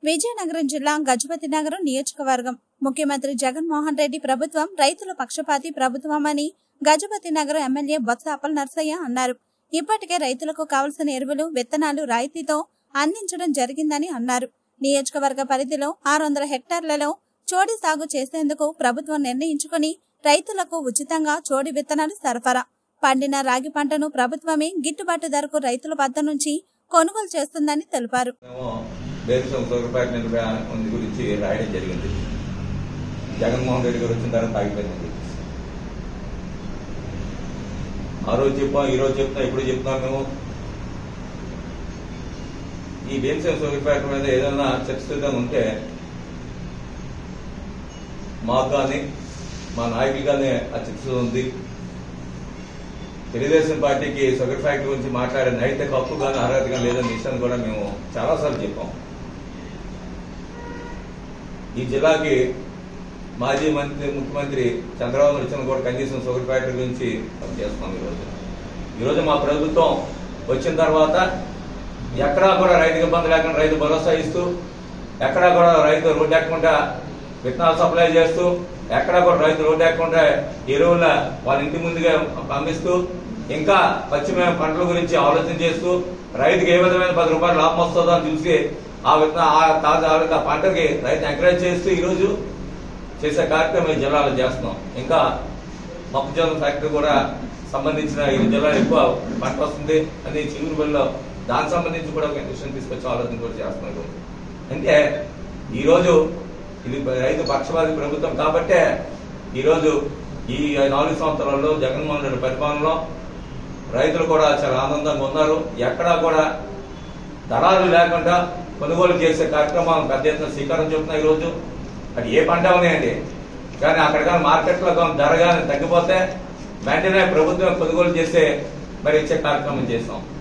విజయనగరం జిల్లా గజపతి నగరం నియోజకవర్గం ముఖ్యమంత్రి జగన్మోహన్ రెడ్డి ప్రభుత్వం రైతుల పక్షపాతి ప్రభుత్వమని గజపతి నగరం ఎమ్మెల్యే బొత్స అప్పల్ నర్సయ్య అన్నారు ఇప్పటికే రైతులకు కావలసిన ఎరువులు విత్తనాలు రాయితీతో అందించడం జరిగిందని అన్నారు నియోజకవర్గ పరిధిలో ఆరు వందల హెక్టార్లలో చోడి సాగు చేసేందుకు ప్రభుత్వం నిర్ణయించుకుని రైతులకు ఉచితంగా చోడి విత్తనాలు సరఫరా పండిన రాగి పంటను ప్రభుత్వమే గిట్టుబాటు ధరకు రైతుల వద్ద నుంచి కొనుగోలు చేస్తుందని తెలిపారు మేము దేశం సూర్యపేట నిర్భయ ఉంది గురించి రాయడం జరిగింది జగన్మోహన్ రెడ్డి గారు వచ్చిన తర్వాత ఆగిపోయింది ఆ రోజు చెప్పాం ఈ రోజు చెప్తాం ఎప్పుడు చెప్తున్నాం మేము ఈ భీమసేన సూర్యపేట మీద ఏదైనా చర్చిద్దాం ఉంటే మాకు కానీ మా నాయకులు కానీ ఆ చర్చ ఉంది తెలుగుదేశం పార్టీకి షుగర్ ఫ్యాక్టరీ గురించి మాట్లాడే నైతిక హక్కు కానీ అర్హత కానీ లేదని విషయాన్ని కూడా మేము చాలాసార్లు చెప్పాం ఈ జిల్లాకి మాజీ మంత్రి ముఖ్యమంత్రి చంద్రబాబు నాయుడు ఇచ్చిన కూడా కనీసం షుగర్ ఫ్యాక్టరీ గురించి చేస్తున్నాం ఈరోజు ఈరోజు మా ప్రభుత్వం వచ్చిన తర్వాత ఎక్కడా కూడా రైతుకి ఇబ్బంది లేకుండా రైతు భరోసా ఇస్తూ ఎక్కడా కూడా రైతు రోడ్డు ఎక్కకుండా విత్తనాలు సప్లై చేస్తూ ఎక్కడా కూడా రైతు రోడ్డు ఎక్కకుండా ఎరువుల వాళ్ళ ఇంటి ముందుగా పంపిస్తూ ఇంకా పశ్చిమ పంటల గురించి ఆలోచన చేస్తూ రైతుకి ఏ విధమైన పది రూపాయలు లాభం వస్తుందో అని చూసి ఆ విత్తన ఆ తాజా ఆ పంటకి రైతు ఎంకరేజ్ చేస్తూ ఈరోజు చేసే కార్యక్రమం ఈ జిల్లాలో చేస్తున్నాం ఇంకా మొక్కజొన్న ఫ్యాక్టరీ కూడా సంబంధించిన ఈ జిల్లాలో ఎక్కువ పంట వస్తుంది అని చిగురుబడిలో దానికి సంబంధించి కూడా ఒక విషయం తీసుకొచ్చే ఆలోచన కూడా చేస్తున్నారు అంటే ఈరోజు ఇది రైతు పక్షపాతి ప్రభుత్వం కాబట్టే ఈరోజు ఈ నాలుగు సంవత్సరాల్లో జగన్మోహన్ రెడ్డి పరిపాలనలో రైతులు కూడా చాలా ఆనందంగా ఉన్నారు ఎక్కడా కూడా దళాలు లేకుండా కొనుగోలు చేసే కార్యక్రమం పెద్ద ఎత్తున శ్రీకారం చుడుతున్నాయి ఈరోజు అది ఏ పంట ఉన్నాయండి కానీ అక్కడ కానీ మార్కెట్లో కానీ ధర కానీ తగ్గిపోతే వెంటనే ప్రభుత్వం కొనుగోలు చేసే మరి ఇచ్చే కార్యక్రమం చేస్తాం